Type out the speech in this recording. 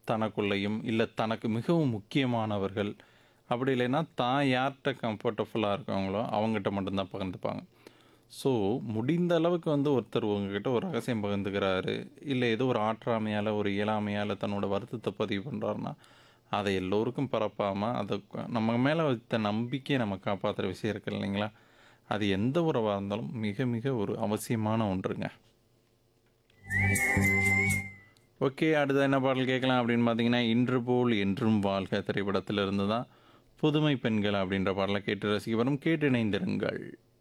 தனக்குள்ளேயும் இல்லை தனக்கு மிகவும் முக்கியமானவர்கள் அப்படி இல்லைன்னா தான் யார்கிட்ட கம்ஃபர்டபுளாக இருக்காங்களோ அவங்ககிட்ட மட்டும்தான் பகிர்ந்துப்பாங்க ஸோ முடிந்த அளவுக்கு வந்து ஒருத்தர் உங்ககிட்ட ஒரு ரகசியம் பகிர்ந்துக்கிறாரு இல்லை ஏதோ ஒரு ஆற்றாமையால் ஒரு இயலாமையால் தன்னோட வருத்தத்தை பதிவு பண்ணுறாருன்னா அதை எல்லோருக்கும் பரப்பாமல் அதை நம்ம மேலே வைத்த நம்பிக்கையை நம்ம காப்பாற்றுற விஷயம் இருக்கு இல்லைங்களா அது எந்த உறவாக இருந்தாலும் மிக மிக ஒரு அவசியமான ஒன்றுங்க ஓகே அடுத்து என்ன பாடல் கேட்கலாம் அப்படின்னு பார்த்தீங்கன்னா இன்று போல் என்றும் வாழ்க திரைப்படத்திலிருந்து தான் புதுமை பெண்கள் அப்படின்ற பாடலை கேட்டு ரசிக்க வரும் கேட்டு இணைந்திருங்கள்